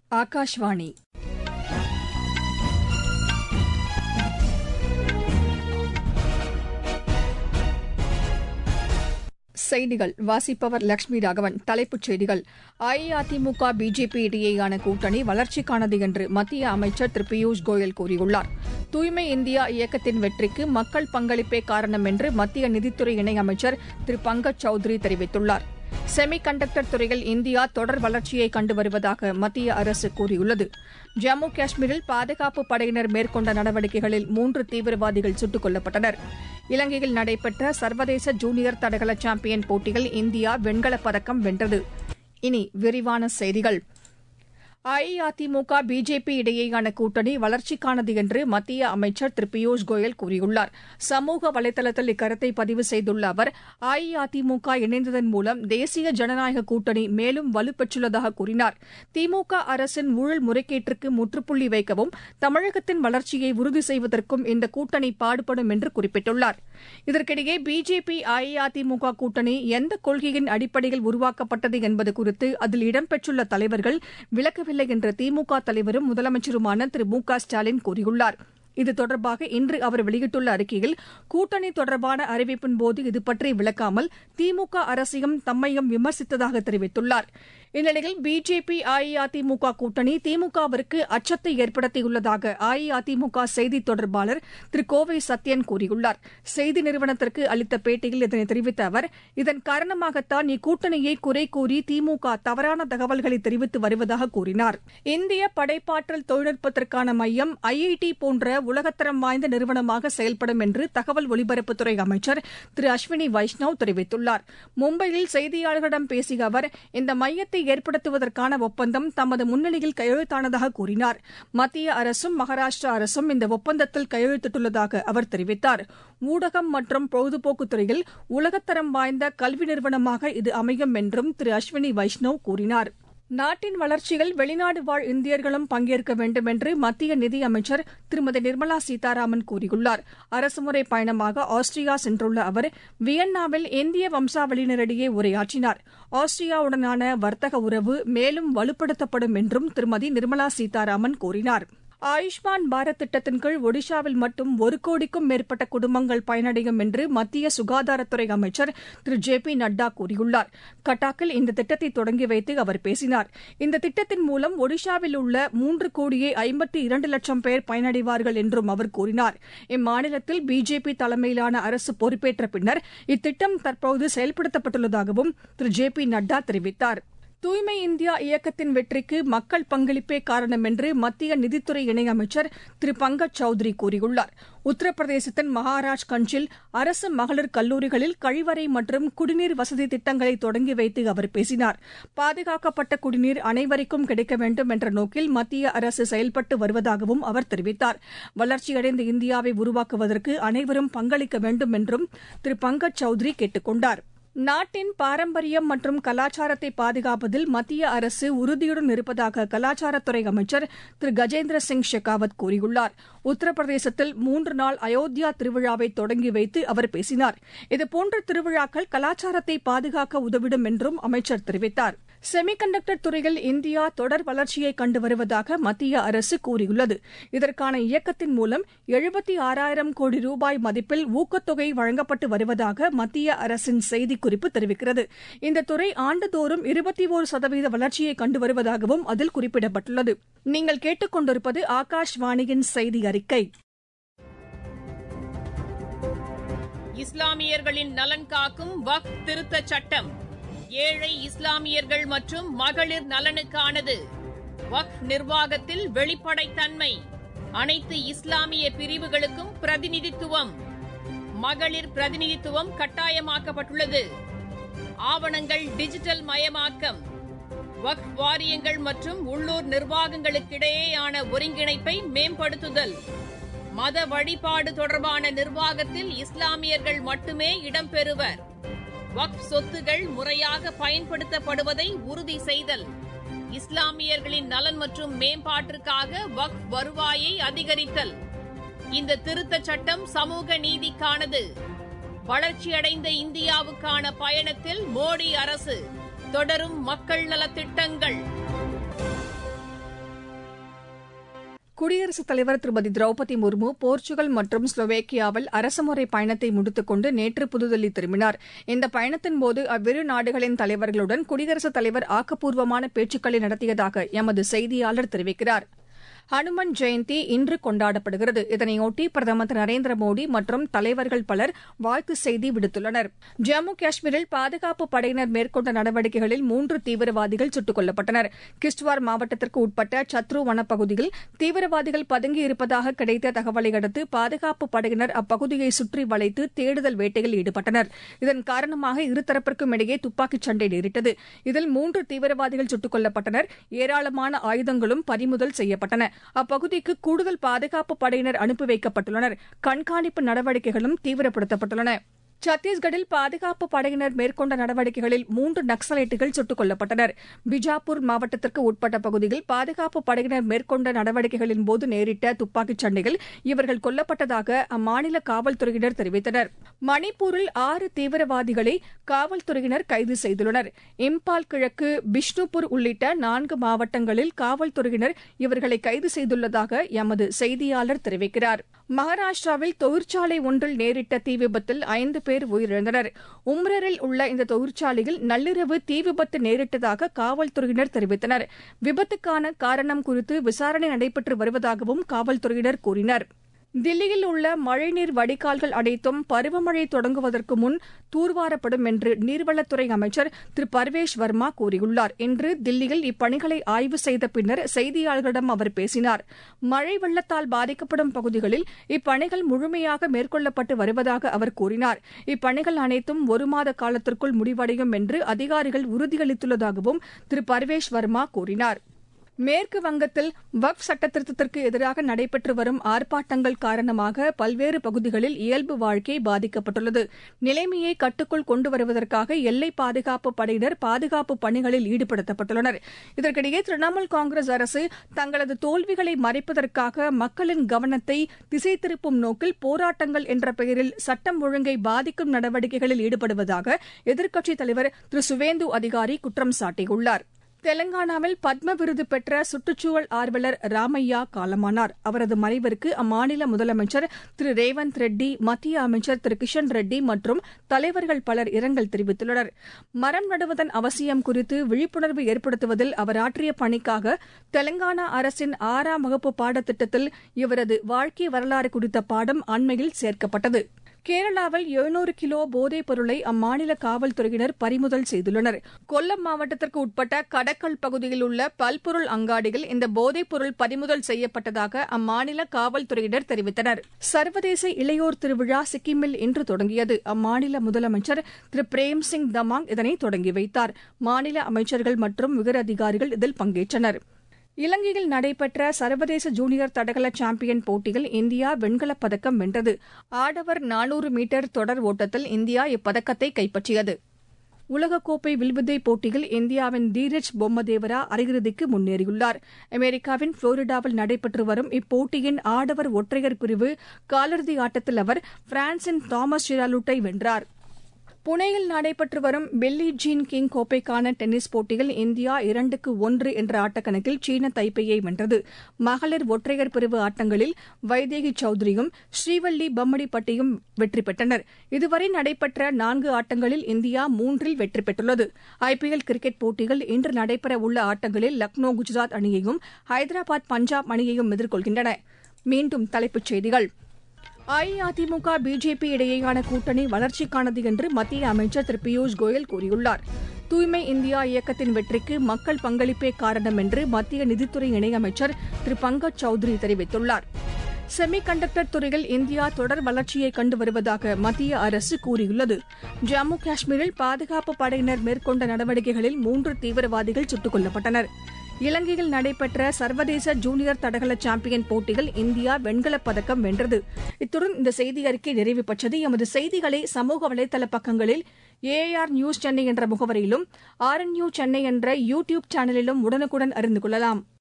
ஆகாஷ்வாணி செய்திகள் வாசிப்பவர் லட்சுமி ராகவன் தலைப்புச் செய்திகள் அஇஅதிமுக பிஜேபி இடையேயான கூட்டணி வளர்ச்சிக்கானது என்று மத்திய அமைச்சர் திரு பியூஷ் கோயல் கூறியுள்ளார் தூய்மை இந்தியா இயக்கத்தின் வெற்றிக்கு மக்கள் பங்களிப்பே காரணம் என்று மத்திய நிதித்துறை இணையமைச்சர் திரு பங்கஜ் சௌத்ரி தெரிவித்துள்ளார் செமி கண்டக்டர் துறையில் இந்தியா தொடர் வளர்ச்சியை கண்டு வருவதாக மத்திய அரசு கூறியுள்ளது ஜம்மு காஷ்மீரில் பாதுகாப்பு படையினர் மேற்கொண்ட நடவடிக்கைகளில் மூன்று தீவிரவாதிகள் சுட்டுக் கொல்லப்பட்டனர் இலங்கையில் நடைபெற்ற சர்வதேச ஜூனியர் தடகள சாம்பியன் போட்டியில் இந்தியா வெண்கலப் பதக்கம் வென்றது இனி விரிவான செய்திகள் அஇஅதிமுக பிஜேபி இடையேயான கூட்டணி வளர்ச்சிக்கானது என்று மத்திய அமைச்சர் திரு பியூஷ் கோயல் கூறியுள்ளார் சமூக வலைதளத்தில் இக்கருத்தை பதிவு செய்துள்ள அவர் அஇஅதிமுக இணைந்ததன் மூலம் தேசிய ஜனநாயக கூட்டணி மேலும் வலுப்பெற்றுள்ளதாக கூறினார் திமுக அரசின் ஊழல் முறைகேட்டிற்கு முற்றுப்புள்ளி வைக்கவும் தமிழகத்தின் வளர்ச்சியை உறுதி செய்வதற்கும் இந்த கூட்டணி பாடுபடும் என்று குறிப்பிட்டுள்ளார் இதற்கிடையே பிஜேபி அஇஅதிமுக கூட்டணி எந்த கொள்கையின் அடிப்படையில் உருவாக்கப்பட்டது என்பது குறித்து அதில் இடம்பெற்றுள்ள தலைவர்கள் விளக்க விடவில்லை என்று திமுக தலைவரும் முதலமைச்சருமான திரு மு க ஸ்டாலின் கூறியுள்ளார் இது தொடர்பாக இன்று அவர் வெளியிட்டுள்ள அறிக்கையில் கூட்டணி தொடர்பான அறிவிப்பின்போது இதுபற்றி விளக்காமல் திமுக அரசையும் தம்மையும் விமர்சித்ததாக தெரிவித்துள்ளார் இந்நிலையில் பிஜேபி அஇஅதிமுக கூட்டணி திமுகவிற்கு அச்சத்தை ஏற்படுத்தியுள்ளதாக அஇஅதிமுக செய்தித் தொடர்பாளர் திரு கோவை சத்யன் கூறியுள்ளார் செய்தி நிறுவனத்திற்கு அளித்த பேட்டியில் இதனை தெரிவித்த அவர் இதன் காரணமாகத்தான் இக்கூட்டணியை குறை கூறி திமுக தவறான தகவல்களை தெரிவித்து வருவதாக கூறினார் இந்திய படைப்பாற்றல் தொழில்நுட்பத்திற்கான மையம் ஐஐடி போன்ற உலகத்தரம் வாய்ந்த நிறுவனமாக செயல்படும் என்று தகவல் ஒலிபரப்புத்துறை அமைச்சர் திரு அஸ்வினி வைஷ்ணவ் தெரிவித்துள்ளார் மும்பையில் செய்தியாளர்களிடம் பேசிய அவர் இந்த மையத்தை ஏற்படுத்துவதற்கான ஒப்பந்தம் தமது முன்னிலையில் கையெழுத்தானதாக கூறினார் மத்திய அரசும் மகாராஷ்டிரா அரசும் இந்த ஒப்பந்தத்தில் கையெழுத்திட்டுள்ளதாக அவர் தெரிவித்தார் ஊடகம் மற்றும் பொழுதுபோக்குத் துறையில் உலகத்தரம் வாய்ந்த கல்வி நிறுவனமாக இது அமையும் என்றும் திரு அஸ்வினி வைஷ்ணவ் கூறினார் நாட்டின் வளர்ச்சியில் வெளிநாடு வாழ் இந்தியர்களும் பங்கேற்க வேண்டும் என்று மத்திய நிதியமைச்சர் திருமதி நிர்மலா சீதாராமன் கூறியுள்ளார் அரசுமுறை பயணமாக ஆஸ்திரியா சென்றுள்ள அவர் வியன்னாவில் இந்திய வம்சாவளியினரிடையே உரையாற்றினார் ஆஸ்திரியாவுடனான வர்த்தக உறவு மேலும் வலுப்படுத்தப்படும் என்றும் திருமதி நிர்மலா சீதாராமன் கூறினார் ஆயுஷ்மான் பாரத் திட்டத்தின் கீழ் ஒடிஷாவில் மட்டும் ஒரு கோடிக்கும் மேற்பட்ட குடும்பங்கள் பயனடையும் என்று மத்திய சுகாதாரத்துறை அமைச்சர் திரு ஜே பி நட்டா கூறியுள்ளார் கட்டாக்கில் இந்த திட்டத்தை தொடங்கி வைத்து அவர் பேசினார் இந்த திட்டத்தின் மூலம் ஒடிஷாவில் உள்ள மூன்று கோடியே ஐம்பத்தி இரண்டு லட்சம் பேர் பயனடைவார்கள் என்றும் அவர் கூறினார் இம்மாநிலத்தில் பிஜேபி தலைமையிலான அரசு பொறுப்பேற்ற பின்னர் இத்திட்டம் தற்போது செயல்படுத்தப்பட்டுள்ளதாகவும் திரு ஜே பி நட்டா தெரிவித்தாா் தூய்மை இந்தியா இயக்கத்தின் வெற்றிக்கு மக்கள் பங்களிப்பே காரணம் என்று மத்திய நிதித்துறை இணையமைச்சர் திரு பங்கஜ் சௌத்ரி கூறியுள்ளார் உத்தரப்பிரதேசத்தின் மகாராஜ் கஞ்சில் அரசு மகளிர் கல்லூரிகளில் கழிவறை மற்றும் குடிநீர் வசதி திட்டங்களை தொடங்கி வைத்து அவர் பேசினார் பாதுகாக்கப்பட்ட குடிநீர் அனைவருக்கும் கிடைக்க வேண்டும் என்ற நோக்கில் மத்திய அரசு செயல்பட்டு வருவதாகவும் அவர் தெரிவித்தார் வளர்ச்சியடைந்த இந்தியாவை உருவாக்குவதற்கு அனைவரும் பங்களிக்க வேண்டும் என்றும் திரு பங்கஜ் சௌத்ரி கேட்டுக் கொண்டாா் நாட்டின் பாரம்பரியம் மற்றும் கலாச்சாரத்தை பாதுகாப்பதில் மத்திய அரசு உறுதியுடன் இருப்பதாக கலாச்சாரத்துறை அமைச்சர் திரு கஜேந்திர சிங் ஷெகாவத் கூறியுள்ளார் உத்தரப்பிரதேசத்தில் மூன்று நாள் அயோத்தியா திருவிழாவை தொடங்கி வைத்து அவர் பேசினார் இதுபோன்ற திருவிழாக்கள் கலாச்சாரத்தை பாதுகாக்க உதவிடும் என்றும் அமைச்சர் தெரிவித்தார் செமி கண்டக்டர் துறையில் இந்தியா தொடர் வளர்ச்சியை கண்டு வருவதாக மத்திய அரசு கூறியுள்ளது இதற்கான இயக்கத்தின் மூலம் எழுபத்தி ஆறாயிரம் கோடி ரூபாய் மதிப்பில் ஊக்கத்தொகை வழங்கப்பட்டு வருவதாக மத்திய அரசின் செய்திக்குறிப்பு தெரிவிக்கிறது இந்த துறை ஆண்டுதோறும் இருபத்தி ஒரு சதவீத வளர்ச்சியை கண்டு வருவதாகவும் அதில் குறிப்பிடப்பட்டுள்ளது நீங்கள் கேட்டுக்கொண்டிருப்பது ஆகாஷ்வாணியின் செய்தி அறிக்கை இஸ்லாமியர்களின் நலன் காக்கும் வக் திருத்த சட்டம் ஏழை இஸ்லாமியர்கள் மற்றும் மகளிர் நலனுக்கானது வக் நிர்வாகத்தில் வெளிப்படைத்தன்மை அனைத்து இஸ்லாமிய பிரிவுகளுக்கும் பிரதிநிதித்துவம் மகளிர் பிரதிநிதித்துவம் கட்டாயமாக்கப்பட்டுள்ளது ஆவணங்கள் டிஜிட்டல் மயமாக்கம் வக் வாரியங்கள் மற்றும் உள்ளூர் நிர்வாகங்களுக்கிடையேயான ஒருங்கிணைப்பை மேம்படுத்துதல் மத வழிபாடு தொடர்பான நிர்வாகத்தில் இஸ்லாமியர்கள் மட்டுமே இடம்பெறுவர் வக்ஃப் சொத்துகள் முறையாக பயன்படுத்தப்படுவதை உறுதி செய்தல் இஸ்லாமியர்களின் நலன் மற்றும் மேம்பாட்டிற்காக வக்ஃப் வருவாயை அதிகரித்தல் இந்த திருத்தச் சட்டம் சமூக நீதிக்கானது வளர்ச்சியடைந்த இந்தியாவுக்கான பயணத்தில் மோடி அரசு தொடரும் மக்கள் நலத்திட்டங்கள் குடியரசுத் தலைவர் திருமதி திரௌபதி முர்மு போர்ச்சுகல் மற்றும் ஸ்லோவேக்கியாவில் அரசுமுறை பயணத்தை முடித்துக் கொண்டு நேற்று புதுதில்லி திரும்பினார் இந்த பயணத்தின்போது அவ்விரு நாடுகளின் தலைவர்களுடன் குடியரசுத் தலைவர் ஆக்கப்பூர்வமான பேச்சுக்களை நடத்தியதாக எமது செய்தியாளர் தெரிவிக்கிறார் ஹனுமன் ஜெயந்தி இன்று கொண்டாடப்படுகிறது இதனையொட்டி பிரதமர் திரு நரேந்திர மோடி மற்றும் தலைவர்கள் பலர் வாழ்த்துச் செய்தி விடுத்துள்ளனர் ஜம்மு காஷ்மீரில் பாதுகாப்பு படையினர் மேற்கொண்ட நடவடிக்கைகளில் மூன்று தீவிரவாதிகள் சுட்டுக் கொல்லப்பட்டனர் கிஷ்ட்வார் மாவட்டத்திற்கு உட்பட்ட சத்ரு வனப்பகுதியில் தீவிரவாதிகள் பதுங்கியிருப்பதாக கிடைத்த தகவலை அடுத்து பாதுகாப்பு படையினர் அப்பகுதியை சுற்றி வளைத்து தேடுதல் வேட்டையில் ஈடுபட்டனர் இதன் காரணமாக இருதரப்பிற்கும் இடையே துப்பாக்கிச் சண்டை நேரிட்டது இதில் மூன்று தீவிரவாதிகள் சுட்டுக் கொல்லப்பட்டனர் ஏராளமான ஆயுதங்களும் பறிமுதல் செய்யப்பட்டன அப்பகுதிக்கு கூடுதல் பாதுகாப்பு படையினர் அனுப்பி வைக்கப்பட்டுள்ளனர் கண்காணிப்பு நடவடிக்கைகளும் தீவிரப்படுத்தப்பட்டுள்ளன சத்தீஸ்கட்டில் பாதுகாப்பு படையினர் மேற்கொண்ட நடவடிக்கைகளில் மூன்று நக்சலைட்டுகள் சுட்டுக் கொல்லப்பட்டனர் பிஜாப்பூர் மாவட்டத்திற்கு உட்பட்ட பகுதியில் பாதுகாப்பு படையினர் மேற்கொண்ட நடவடிக்கைகளின் போது நேரிட்ட துப்பாக்கிச் சண்டையில் இவர்கள் கொல்லப்பட்டதாக அம்மாநில காவல்துறையினர் தெரிவித்தனர் மணிப்பூரில் ஆறு தீவிரவாதிகளை காவல்துறையினர் கைது செய்துள்ளனர் இம்பால் கிழக்கு பிஷ்ணுபூர் உள்ளிட்ட நான்கு மாவட்டங்களில் காவல்துறையினர் இவர்களை கைது செய்துள்ளதாக எமது செய்தியாளர் தெரிவிக்கிறார் மகாராஷ்டிராவில் தொழிற்சாலை ஒன்றில் நேரிட்ட தீ விபத்தில் ஐந்து பேர் உயிரிழந்தனர் உம்ரரில் உள்ள இந்த தொழிற்சாலையில் நள்ளிரவு தீ விபத்து நேரிட்டதாக காவல்துறையினர் தெரிவித்தனர் விபத்துக்கான காரணம் குறித்து விசாரணை நடைபெற்று வருவதாகவும் காவல்துறையினர் கூறினர் தில்லியில் உள்ள மழைநீர் வடிகால்கள் அனைத்தும் பருவமழை தொடங்குவதற்கு முன் தூர்வாரப்படும் என்று நீர்வளத்துறை அமைச்சர் திரு பர்வேஷ் வர்மா கூறியுள்ளார் இன்று தில்லியில் இப்பணிகளை ஆய்வு செய்த பின்னர் செய்தியாளர்களிடம் அவர் பேசினார் மழை வெள்ளத்தால் பாதிக்கப்படும் பகுதிகளில் இப்பணிகள் முழுமையாக மேற்கொள்ளப்பட்டு வருவதாக அவர் கூறினார் இப்பணிகள் அனைத்தும் ஒரு மாத காலத்திற்குள் முடிவடையும் என்று அதிகாரிகள் உறுதியளித்துள்ளதாகவும் திரு பர்வேஷ் வர்மா கூறினார் மேற்கு வங்கத்தில் வக்ஃப் சட்டத்திருத்தத்திற்கு எதிராக நடைபெற்று வரும் ஆர்ப்பாட்டங்கள் காரணமாக பல்வேறு பகுதிகளில் இயல்பு வாழ்க்கை பாதிக்கப்பட்டுள்ளது நிலைமையை கட்டுக்குள் கொண்டு வருவதற்காக எல்லை பாதுகாப்பு படையினர் பாதுகாப்பு பணிகளில் ஈடுபடுத்தப்பட்டுள்ளனர் இதற்கிடையே திரிணாமுல் காங்கிரஸ் அரசு தங்களது தோல்விகளை மறைப்பதற்காக மக்களின் கவனத்தை திசை திருப்பும் நோக்கில் போராட்டங்கள் என்ற பெயரில் சட்டம் ஒழுங்கை பாதிக்கும் நடவடிக்கைகளில் ஈடுபடுவதாக எதிர்க்கட்சித் தலைவர் திரு சுவேந்து அதிகாரி குற்றம் சாட்டியுள்ளார் தெலங்கானாவில் பத்ம விருது பெற்ற சுற்றுச்சூழல் ஆர்வலர் ராமையா காலமானார் அவரது மறைவிற்கு அம்மாநில முதலமைச்சர் திரு ரேவந்த் ரெட்டி மத்திய அமைச்சர் திரு கிஷன் ரெட்டி மற்றும் தலைவர்கள் பலர் இரங்கல் தெரிவித்துள்ளனர் மரம் நடுவதன் அவசியம் குறித்து விழிப்புணர்வு ஏற்படுத்துவதில் அவர் ஆற்றிய பணிக்காக தெலங்கானா அரசின் ஆறாம் வகுப்பு பாடத்திட்டத்தில் இவரது வாழ்க்கை வரலாறு குறித்த பாடம் அண்மையில் சேர்க்கப்பட்டது கேரளாவில் எழுநூறு கிலோ போதைப் பொருளை அம்மாநில காவல்துறையினர் பறிமுதல் செய்துள்ளனர் கொல்லம் மாவட்டத்திற்கு உட்பட்ட கடக்கல் பகுதியில் உள்ள பல்பொருள் அங்காடியில் இந்த போதைப் பொருள் பறிமுதல் செய்யப்பட்டதாக அம்மாநில காவல்துறையினர் தெரிவித்தனர் சர்வதேச இளையோர் திருவிழா சிக்கிமில் இன்று தொடங்கியது அம்மாநில முதலமைச்சர் திரு பிரேம் சிங் தமாங் இதனை தொடங்கி வைத்தார் மாநில அமைச்சர்கள் மற்றும் உயரதிகாரிகள் இதில் பங்கேற்றனர் இலங்கையில் நடைபெற்ற சர்வதேச ஜூனியர் தடகள சாம்பியன் போட்டியில் இந்தியா வெண்கலப் பதக்கம் வென்றது ஆடவர் நானூறு மீட்டர் தொடர் ஓட்டத்தில் இந்தியா இப்பதக்கத்தை கைப்பற்றியது உலகக்கோப்பை வில்வித்தை போட்டியில் இந்தியாவின் தீரஜ் பொம்மதேவரா அரையிறுதிக்கு முன்னேறியுள்ளார் அமெரிக்காவின் புளோரிடாவில் நடைபெற்று வரும் இப்போட்டியின் ஆடவர் ஒற்றையர் பிரிவு காலிறுதி ஆட்டத்தில் அவர் பிரான்சின் தாமஸ் ஷிராலுட்டை வென்றார் புனேயில் நடைபெற்று வரும் பில்லி ஜீன் கிங் கோப்பைக்கான டென்னிஸ் போட்டியில் இந்தியா இரண்டுக்கு ஒன்று என்ற ஆட்டக்கணக்கில் சீன தைப்பேயை வென்றது மகளிர் ஒற்றையர் பிரிவு ஆட்டங்களில் வைதேகி சௌத்ரியும் ஸ்ரீவல்லி பம்மடிப்பட்டியும் வெற்றி பெற்றனர் இதுவரை நடைபெற்ற நான்கு ஆட்டங்களில் இந்தியா மூன்றில் வெற்றி பெற்றுள்ளது ஐபிஎல் கிரிக்கெட் போட்டியில் இன்று நடைபெற உள்ள ஆட்டங்களில் லக்னோ குஜராத் அணியையும் ஹைதராபாத் பஞ்சாப் அணியையும் எதிர்கொள்கின்றன மீண்டும் தலைப்புச் செய்திகள் அஇஅதிமுக பிஜேபி இடையேயான கூட்டணி வளர்ச்சிக்கானது என்று மத்திய அமைச்சர் திரு பியூஷ் கோயல் கூறியுள்ளார் தூய்மை இந்தியா இயக்கத்தின் வெற்றிக்கு மக்கள் பங்களிப்பே காரணம் என்று மத்திய நிதித்துறை இணையமைச்சர் திரு பங்கஜ் சௌத்ரி தெரிவித்துள்ளார் செமி கண்டக்டர் துறையில் இந்தியா தொடர் வளர்ச்சியை கண்டு வருவதாக மத்திய அரசு கூறியுள்ளது ஜம்மு காஷ்மீரில் பாதுகாப்பு படையினர் மேற்கொண்ட நடவடிக்கைகளில் மூன்று தீவிரவாதிகள் சுட்டுக் கொல்லப்பட்டனர் இலங்கையில் நடைபெற்ற சர்வதேச ஜூனியர் தடகள சாம்பியன் போட்டியில் இந்தியா வெண்கலப் பதக்கம் வென்றது இத்துடன் இந்த செய்தி அறிக்கை நிறைவு பெற்றது எமது செய்திகளை சமூக வலைதள பக்கங்களில் ஏஆர் நியூஸ் சென்னை என்ற முகவரியிலும் ஆர் என் சென்னை என்ற யூ டியூப் சேனலிலும் உடனுக்குடன் அறிந்து கொள்ளலாம்